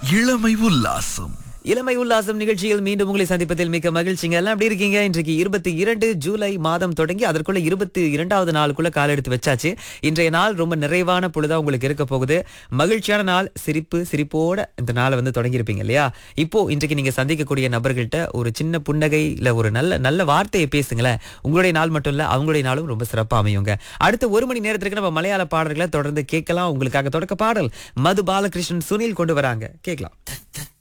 இளமை உல்லாசம் இளமை உல்லாசம் நிகழ்ச்சியில் மீண்டும் உங்களை சந்திப்பதில் மிக்க மகிழ்ச்சிங்க எல்லாம் எப்படி இருக்கீங்க இன்றைக்கு இருபத்தி இரண்டு ஜூலை மாதம் தொடங்கி அதற்குள்ள இருபத்தி இரண்டாவது நாளுக்குள்ள கால் எடுத்து வச்சாச்சு இன்றைய நாள் ரொம்ப நிறைவான பொழுதா உங்களுக்கு இருக்க போகுது மகிழ்ச்சியான நாள் சிரிப்பு சிரிப்போட இந்த நாளை வந்து தொடங்கியிருப்பீங்க இல்லையா இப்போ இன்றைக்கு நீங்க சந்திக்கக்கூடிய நபர்கள்ட்ட ஒரு சின்ன புன்னகை இல்ல ஒரு நல்ல நல்ல வார்த்தையை பேசுங்களேன் உங்களுடைய நாள் மட்டும் இல்ல அவங்களுடைய நாளும் ரொம்ப சிறப்பா அமையுங்க அடுத்த ஒரு மணி நேரத்திற்கு நம்ம மலையாள பாடல்களை தொடர்ந்து கேட்கலாம் உங்களுக்காக தொடக்க பாடல் மது பாலகிருஷ்ணன் சுனில் கொண்டு வராங்க கேட்கலாம்